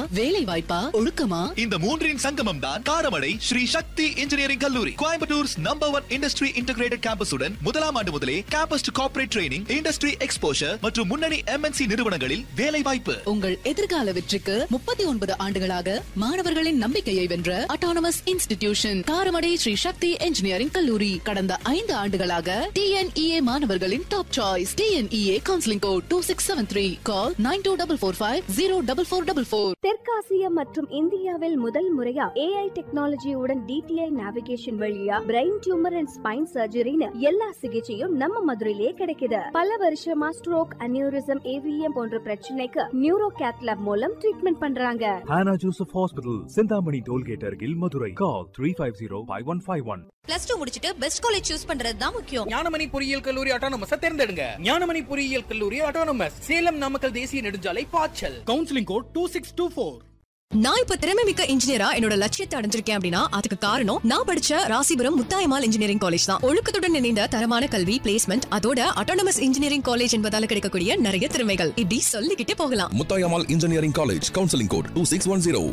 வேலை வாய்ப்பா ஒழுக்கமா இந்த மூன்றின் சங்கமம் தான் காரமடை ஸ்ரீ சக்தி இன்ஜினியரிங் கல்லூரி Coimbatore's number one industry integrated கேம்பஸுடன் முதலாம் ஆண்டு முதலே campus to corporate training industry exposure மற்றும் முன்னணி எம்என்சி நிறுவனங்களில் வேலை வாய்ப்பு உங்கள் எதிர்கால வெற்றிக்கு முப்பத்தி ஒன்பது ஆண்டுகளாக மாணவர்களின் நம்பிக்கையை வென்ற autonomous institution Karamadai Shri Sakthi engineering கல்லூரி கடந்த ஐந்து ஆண்டுகளாக டிஎன்இஏ மாணவர்களின் top choice TNEA counselling code two six seven three call nine two double four five zero double four double four தெற்காசிய மற்றும் இந்தியாவில் முதல் முறையா ஏஐ டெக்னாலஜியுடன் டிடிஐ நேவிகேஷன் வழியா பிரெயின் டியூமர் அண்ட் ஸ்பைன் சர்ஜரின்னு எல்லா சிகிச்சையும் நம்ம மதுரையிலே கிடைக்குது பல வருஷமா ஸ்ட்ரோக் அனியூரிசம் ஏவிஎம் போன்ற பிரச்சனைக்கு நியூரோ கேத்லாப் மூலம் ட்ரீட்மெண்ட் பண்றாங்க Hannah Joseph Hospital, Sindhamani Tollgate Argil, Madurai. Call 350-5151. Plus two முடிச்சிட்டு பெஸ்ட் காலேஜ் சூஸ் பண்றது தான் முக்கியம் ஞானமணி பொறியியல் கல்லூரி அட்டானமஸ் தேர்ந்தெடுங்க ஞானமணி பொறியியல் கல்லூரி அட்டானமஸ் சேலம் நாமக்கல் தேசிய நெடுஞ்சாலை பாய்ச்சல் counselling code two six two four நான் இப்ப திறமை மிக்க இன்ஜினியரா என்னோட லட்சியத்தை அடைஞ்சிருக்கேன் அப்படின்னா அதுக்கு காரணம் நான் படிச்ச ராசிபுரம் முத்தாயமால் இன்ஜினியரிங் காலேஜ் தான் ஒழுக்கத்துடன் இணைந்த தரமான கல்வி பிளேஸ்மெண்ட் அதோட அட்டானமஸ் இன்ஜினியரிங் காலேஜ் என்பதால கிடைக்கக்கூடிய நிறைய திறமைகள் இப்படி சொல்லிக்கிட்டே போகலாம் Muthayammal engineering college counselling code two six one zero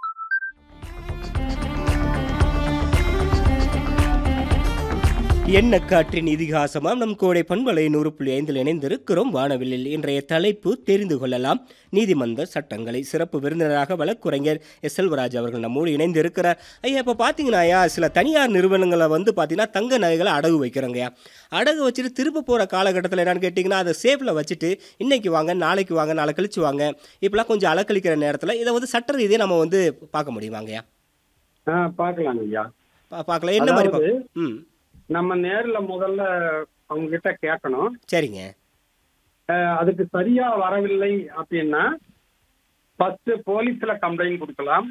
என்ன காற்றின் இதிகாசமாம் நம் கோடை பண்பலை நூறு புள்ளி ஐந்தில் இணைந்திருக்கிறோம் வானவில்லில் இன்றைய தலைப்பு தெரிந்து கொள்ளலாம் நீதிமன்ற சட்டங்களை சிறப்பு விருந்தினராக வழக்குரைஞர் எஸ் செல்வராஜ் அவர்கள் நம்மோடு இணைந்து இருக்கிறார் ஐயா இப்போ பார்த்தீங்கன்னாயா சில தனியார் நிறுவனங்களை வந்து பார்த்தீங்கன்னா தங்க நகைகளை அடகு வைக்கிறாங்கய்யா அடகு வச்சுட்டு திரும்ப போகிற காலகட்டத்தில் என்னன்னு கேட்டிங்கன்னா அதை சேஃபில் வச்சுட்டு இன்னைக்கு வாங்க நாளைக்கு வாங்க நாளை கழிச்சு வாங்க இப்போலாம் கொஞ்சம் அலக்கழிக்கிற நேரத்தில் இதை வந்து சட்ட ரீதியாக நம்ம வந்து பார்க்க முடியுமாங்கய்யா ஆ பார்க்கலாம் ஐயா பா- பார்க்கலாம் என்ன மாதிரி அதாவது, பார்க்க- ம் நம்ம நேர்ல முதல்ல அவங்க கிட்ட கேட்கணும் சரிங்க அஹ், அதுக்கு சரியா வரவில்லை அப்படின்னா ஃபர்ஸ்ட் போலீஸ்ல கம்ப்ளைண்ட் கொடுக்கலாம்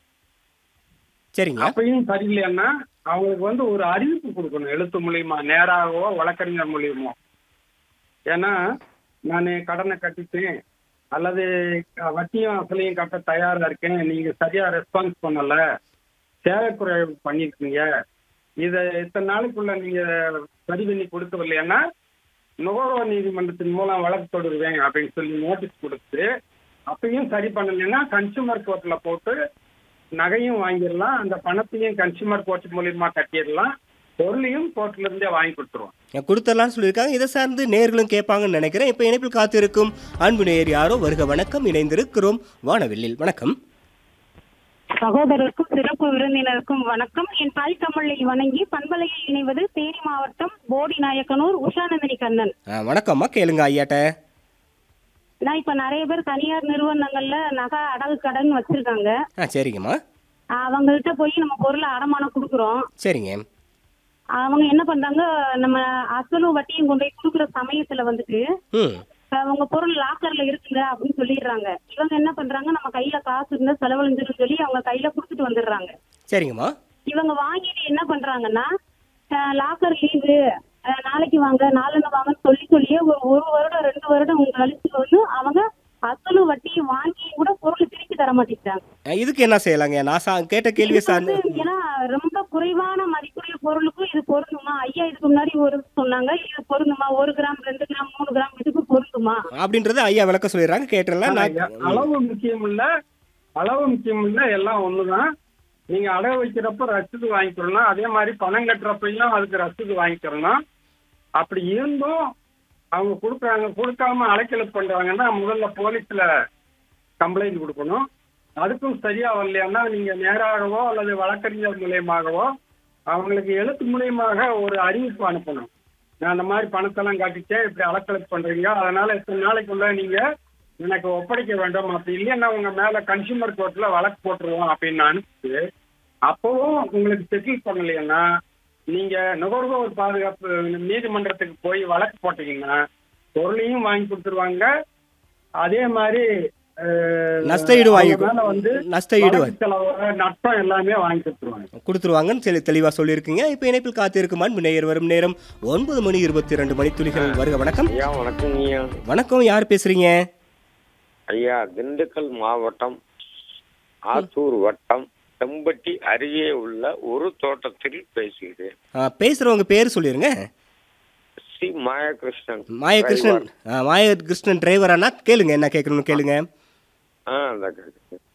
சரிங்க அப்பயும் சரியில்லைன்னா அவங்களுக்கு வந்து ஒரு அறிவிப்பு கொடுக்கணும் எழுத்து மூலியமா நேராகவோ வழக்கறிஞர் மூலியமோ ஏன்னா நான் கடனை கட்டிட்டேன் அல்லது வட்டியும் அசலையும் கட்ட தயாரா இருக்கேன் நீங்க சரியா ரெஸ்பான்ஸ் பண்ணல சேவைக்குறை பண்ணிருக்கீங்க இதை இத்தனை நாளுக்குள்ள நீங்க சரி பண்ணி கொடுக்கவில்லைன்னா நுகர்வோர் நீதிமன்றத்தின் மூலம் வழக்கு தொடருவேன் அப்படின்னு சொல்லி நோட்டீஸ் கொடுத்து அப்பயும் சரி பண்ணலைன்னா கன்சூமர் கோர்ட்ல போட்டு நகையும் வாங்கிடலாம் அந்த பணத்தையும் கன்சூமர் கோர்ட் மூலியமா கட்டிடலாம் பொருளையும் கோர்ட்ல இருந்தே வாங்கி கொடுத்துருவோம் கொடுத்துடலாம்னு சொல்லியிருக்காங்க இதை சார்ந்து நேர்களும் கேட்பாங்கன்னு நினைக்கிறேன் இப்போ இணைப்பில் காத்திருக்கும் அன்பு நேர் யாரோ வருக வணக்கம் இணைந்திருக்கிறோம் வானவில்லில் வணக்கம் சகோதரருக்கும் சிறப்பு விருந்தினருக்கும் வணக்கம் என் தாய் தமிழை வணங்கி பண்பலையில் இணைவது தேனி மாவட்டம் போடி நாயக்கனூர் உஷாநந்தினி கண்ணன் ஆ, வணக்கம்மா கேளுங்க ஐயாட்ட நான் இப்ப நிறைய பேர் தனியார் நிறுவனங்கள்ல நகை அடகு கடன் வச்சிருக்காங்க ஆ சரிங்கம்மா அவங்கள்ட்ட போய் நம்ம பொருளை அடமானம் கொடுக்குறோம் சரிங்க அவங்க என்ன பண்றாங்க நம்ம அசலும் வட்டியும் கொண்டு போய் கொடுக்குற சமயத்துல வந்துட்டு ம் அவங்க பொருள் லாக்கர்ல இருக்குங்க அப்படின்னு சொல்லிடுறாங்க இவங்க என்ன பண்றாங்க நம்ம கையில காசு இருந்தா செலவழிஞ்சிரும் சொல்லி அவங்க கையில கொடுத்துட்டு வந்துடுறாங்க சரிங்கம்மா இவங்க வாங்கிட்டு என்ன பண்றாங்கன்னா லாக்கர் லீவு நாளைக்கு வாங்க நாளைக்கு வாங்கன்னு சொல்லி சொல்லியே ஒரு ஒரு வருடம் ரெண்டு வருடம் கழிச்சு வந்து அவங்க அசலும் வட்டியும் வாங்கி கூட பொருள் திருப்பி தர மாட்டேங்கிறாங்க ஆ, இதுக்கு என்ன செய்யலாங்க நான் சா கேட்ட கேள்வியை இது சார்ந்து வந்து ஏன்னா ரொம்ப குறைவான மதிப்புடைய பொருளுக்கும் இது பொருந்துமா ஐயா இதுக்கு முன்னாடி ஒரு சொன்னாங்க இது பொருந்துமா ஒரு கிராம் ரெண்டு கிராம் மூணு கிராம் இதுக்கு பொருந்துமா அப்படின்றது ஐயா விளக்க சொல்லிடுறாங்க கேட்டுடலாம் ஐயா, நான் அளவு முக்கியம் இல்ல அளவு முக்கியம் இல்ல எல்லாம் ஒண்ணுதான் நீங்க அடகு வைக்கிறப்ப ரசீது வாங்கிக்கிறணும் அதே மாதிரி பணம் கட்டுறப்பையும் அதுக்கு ரசீது வாங்கிக்கிறணும் அப்படி இருந்தும் அவங்க கொடுக்குறாங்க கொடுக்காம அலைக்கலை பண்றாங்கன்னா முதல்ல போலீஸ்ல கம்ப்ளைண்ட் கொடுக்கணும் அதுக்கும் சரியா வரலையான்னா நீங்க நேராகவோ அல்லது வழக்கறிஞர் மூலியமாகவோ அவங்களுக்கு எழுத்து மூலியமாக ஒரு அறிவிப்பு அனுப்பணும் நான் அந்த மாதிரி பணத்தெல்லாம் காட்டிட்டேன் இப்படி அலக்கலை பண்றீங்க அதனால இத்தனை நாளைக்குள்ள நீங்க எனக்கு ஒப்படைக்க வேண்டும் அப்படி இல்லைன்னா உங்க மேல கன்சியூமர் கோர்ட்ல வழக்கு போட்டுருவோம் அப்படின்னு அனுப்பிச்சு அப்பவும் உங்களுக்கு செட்டில் பண்ணலைன்னா நீங்க நுகர்வோர் பாதுகாப்பு நீதிமன்றத்துக்கு போய் வழக்கு போட்டீங்கன்னா பொருளையும் வாங்கி கொடுத்துருவாங்க அதே மாதிரி அஹ், நஷ்ட ஈடு வாங்கி அவங்க மேல வந்து நஷ்ட ஈடு வழக்கு செலவு நஷ்டம் எல்லாமே வாங்கி கொடுத்துருவாங்க கொடுத்துருவாங்கன்னு சொல்லி தெளிவாக சொல்லியிருக்கீங்க இப்போ இணைப்பில் காத்திருக்கும் அன்பு நேயர் வரும் நேரம் ஒன்பது மணி இருபத்தி ரெண்டு மணி துளிகள் வருக வணக்கம் ஐயா வணக்கம் ஐயா வணக்கம் யார் பேசுறீங்க ஐயா திண்டுக்கல் மாவட்டம் ஆத்தூர் வட்டம் செம்பட்டி அருகே உள்ள ஒரு தோட்டத்தில் பேசுகிறேன் ஆ, பேசுறவங்க பேர் சொல்லிருங்க சி மாயகிருஷ்ணன் மாயகிருஷ்ணன் ஆ, மாயகிருஷ்ணன் டிரைவர் அண்ணா கேளுங்க என்ன கேட்கணும்னு கேளுங்க ஆ அந்த